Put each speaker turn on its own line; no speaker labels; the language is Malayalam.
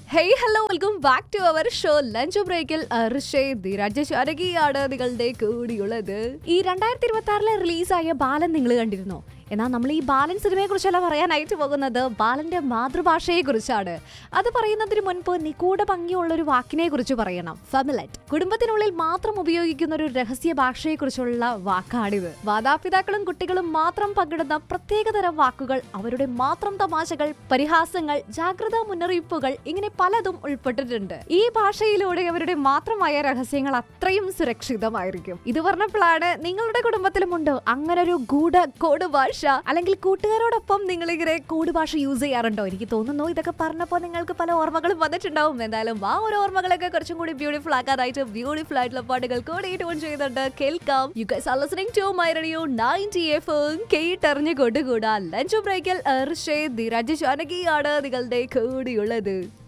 hey hello welcome back to our show lunch ബ്രേക്കിൽ രാജശാരകിയാണ് നിങ്ങളുടെ കൂടിയുള്ളത് ഈ രണ്ടായിരത്തി ഇരുപത്തി ആറിലെ റിലീസായ ബാലൻ നിങ്ങൾ കണ്ടിരുന്നോ എന്നാൽ നമ്മൾ ഈ ബാലൻ സിനിമയെ കുറിച്ചല്ല പറയാനായിട്ട് പോകുന്നത് ബാലന്റെ മാതൃഭാഷയെ കുറിച്ചാണ് അത് പറയുന്നതിന് മുൻപ് നിഗൂഢ ഭംഗിയുള്ള ഒരു വാക്കിനെ കുറിച്ച് പറയണം ഫെമിലറ്റ് കുടുംബത്തിനുള്ളിൽ മാത്രം ഉപയോഗിക്കുന്ന ഒരു രഹസ്യ ഭാഷയെ കുറിച്ചുള്ള വാക്കാണിത് മാതാപിതാക്കളും കുട്ടികളും മാത്രം പങ്കിടുന്ന പ്രത്യേകതരം വാക്കുകൾ അവരുടെ മാത്രം തമാശകൾ പരിഹാസങ്ങൾ ജാഗ്രതാ മുന്നറിയിപ്പുകൾ ഇങ്ങനെ പലതും ഉൾപ്പെട്ടിട്ടുണ്ട് ഈ ഭാഷയിലൂടെ അവരുടെ മാത്രമായ രഹസ്യങ്ങൾ അത്രയും സുരക്ഷിതമായിരിക്കും ഇത് പറഞ്ഞപ്പോഴാണ് നിങ്ങളുടെ കുടുംബത്തിലുമുണ്ടോ അങ്ങനെ ഒരു ഗൂഢ കോഡ് ഭാഷ അല്ലെങ്കിൽ കൂട്ടുകാരോടൊപ്പം നിങ്ങൾ ഇങ്ങനെ കോഡ് ഭാഷ യൂസ് ചെയ്യാറുണ്ടോ എനിക്ക് തോന്നുന്നു ഇതൊക്കെ പറഞ്ഞപ്പോൾ നിങ്ങൾക്ക് പല ഓർമ്മകളും വന്നിട്ടുണ്ടാവും എന്തായാലും ആ ഒരു ഓർമ്മകളൊക്കെ കുറച്ചും കൂടി ബ്യൂട്ടിഫുൾ ആക്കാനായിട്ട് ബ്യൂട്ടിഫുൾ ആയിട്ടുള്ള പാട്ടുകൾ കൂടി ട്യൂൺ ചെയ്യുന്നുണ്ട് കേൾക്കാം you guys are listening to my radio 90 എഫും കേട്ടറിഞ്ഞു കൊണ്ടുകൂടാ ലഞ്ച് ബ്രേക്കിൽ ധീരാജ് ജാനകിയാണ് നിങ്ങളുടെ കൂടിയുള്ളത്